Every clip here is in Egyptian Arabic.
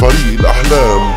فريق الأحلام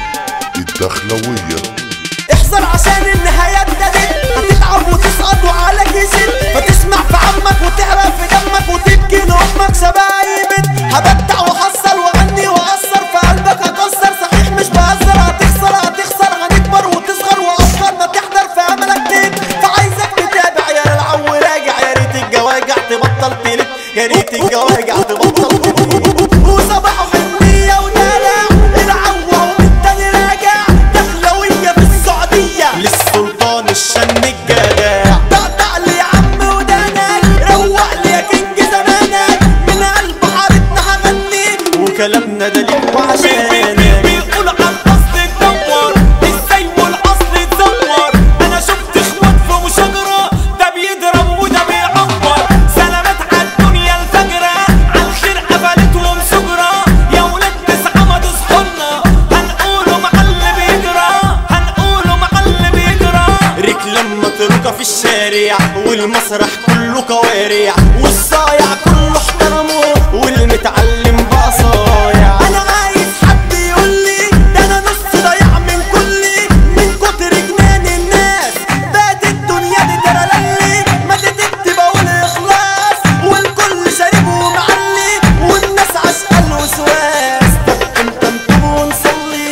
الدخلوية احذر عشان النهايات ابتدت هتتعب وتسقط وعليك يزيد فتسمع في عمك وتعرف في دمك وتبكي لامك سبايبت هبدع وحصل واغني واثر في قلبك هكسر صحيح مش بهزر هتخسر هتخسر هنكبر وتصغر وافكارنا تحضر في املك تيك فعايزك تتابع يا العو راجع يا ريت الجواجع تبطل تلف يا ريت الجواجع تبطل تلف وصباحه حنية ودلع العوة ومن تاني راجع دخلوية في السعودية للسلطان الشن الجدع طقطق لي يا عم ودانك روق لي يا كينج زمانك من قلب حارتنا هغنيك وكلامنا دليل وعشانك بيقول عن اصل تدور ازاي والاصل تدور انا شفت اخوات في مشاجره ده بيضرب وده بيعبر سلامات على الدنيا الفجره على الخير قفلتهم سجره يا ولاد تسعه ما تصحولنا هنقوله مع اللي بيجرى هنقوله مع اللي بيجرى ريك لما ترقى في الشارع والمسرح كله كوارع والصايع كله احترمه والمتعلم بقى صايع انا عايز حد يقول لي ده انا نص ضايع من كلي من كتر جنان الناس بقت الدنيا دي ترللي ما تكتب بقول اخلاص والكل شارب ومعلي والناس عشقة الوسواس طب انت نتوب ونصلي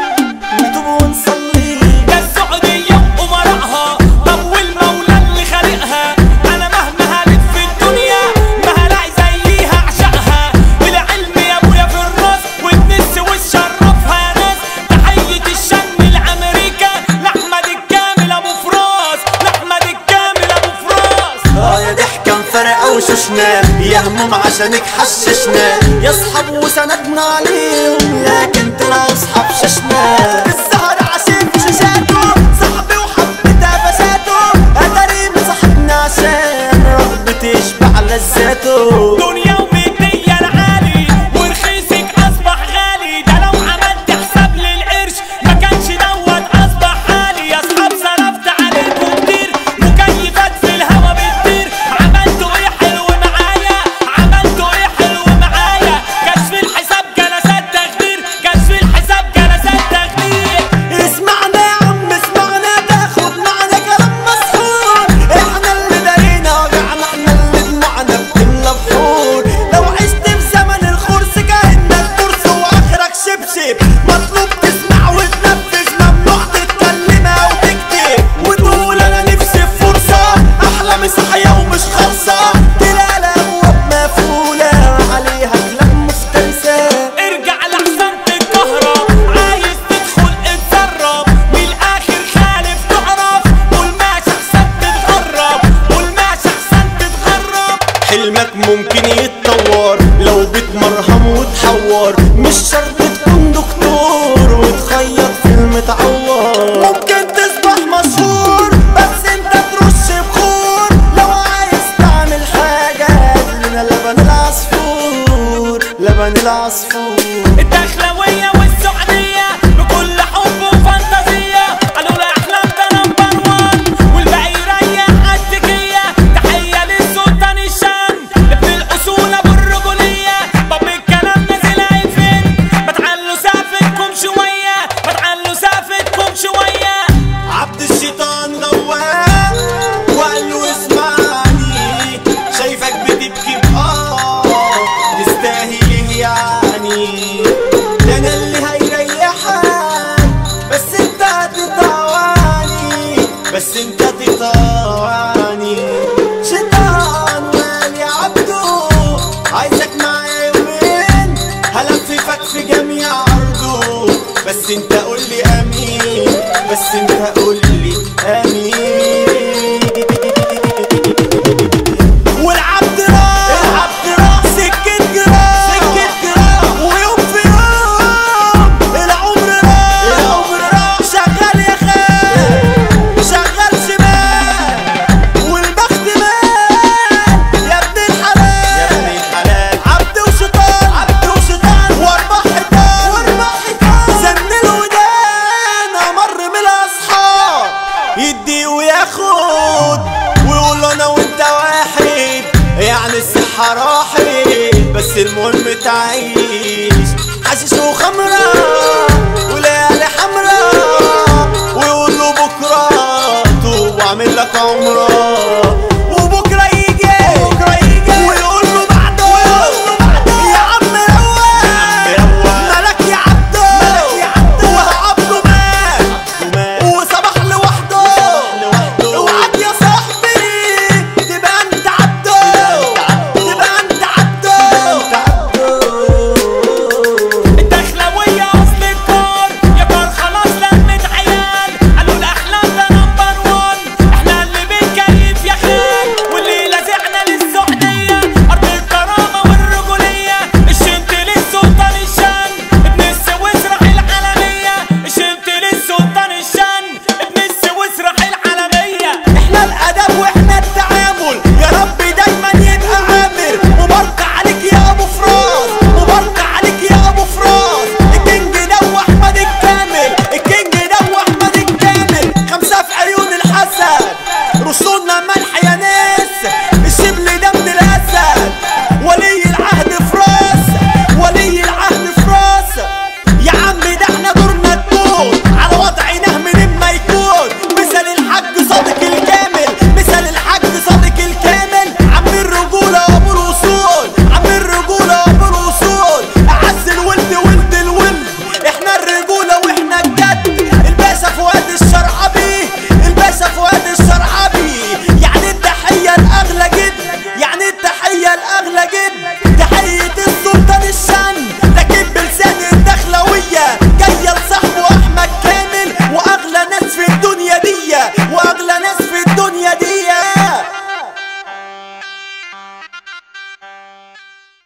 نتوب ونصلي ده السعودية وأمراءها طب والمولى اللي خالقها أنا مهما هلف في الدنيا ما هلاقي زيها أعشقها العلم يا أبويا في الراس والنس والشرفها يا ناس تحية الشن لأمريكا لأحمد الكامل أبو فراس لأحمد الكامل أبو فراس اه يا ضحكة مفرقة وشوشنا يا هموم عشانك حششنا يا صحاب وسندنا عليهم لكن طلعوا صحاب ششنا السهر عشان في شاشاته صاحبي وحبتها فساته اتاري مصاحبنا عشان رغبتي يشبع لذاته دنيا ومدية العالي ورخيصك أصبح غالي ده لو عملت حساب للقرش ما كانش دوت أصبح حالي يا أصحاب صرفت عليكم كتير مكيفات في الهوا بتطير عملتوا إيه حلو معايا عملتوا إيه حلو معايا كشف الحساب جلسات تخدير كشف الحساب جلسات تخدير اسمعنا يا عم اسمعنا تاخد معنا كلام مسحور احنا اللي دارينا وجعنا احنا اللي دموعنا بتملى بحور لو عشت في زمن الخرس كأنك كرسي واخرك شبشب مطلوب تسمع وتنفذ ممنوع تتكلم او تكتب وتقول انا نفسي في فرصة احلامي صحية ومش خالصة تلاقي الابواب مقفولة عليها كلام مفترسة ارجع لحسن الكهرب عايز تدخل اتسرب من الاخر خالف تعرف قول ماشي احسن تتغرب قول ماشي احسن تتغرب حلمك ممكن يتطور لو بتمرهم وتحور مش شرط تكون دكتور وتخيط في المتعور ممكن تصبح مشهور بس انت ترش بخور لو عايز تعمل حاجة هات لنا لبن العصفور لبن العصفور الدخلوية والسعودية بكل حب وفانتازية قالوا لي احلام ده نمبر وان والباقي يريح عالتكية تحية للسلطان الشان ابن الاصول ابو الرجولية طب الكلام نازل عيفين ما تعلوا سافتكم شوية ما تعلوا سافتكم شوية عبد الشيطان غواه وقال له اسمعني شايفك بتبكي بآه تستاهل ايه يعني ده انا اللي هيريحك بس انت هتطوعني بس انت تطوعني شيطان وقال يا عبدو عايزك معايا يومين هلففك في جميع عرضه بس انت قول لي امين بس انت قول لي امين والعبد راح العبد راح سكة جراح سكة جراح ويوم في يوم العمر راح العمر راح شغال يا خال شغال شمال والبخت مال يا ابن الحلال يا ابن الحلال عبد وشيطان عبد وشيطان واربع حيطان واربع حيطان زن الودان امر من الاصحاب يدي وياخد ويقول انا وانت واحد يعني الصحة راحت بس المهم تعيش حاسس وخمرة وليالي حمرا ويقول له بكرة توب واعمل لك عمرة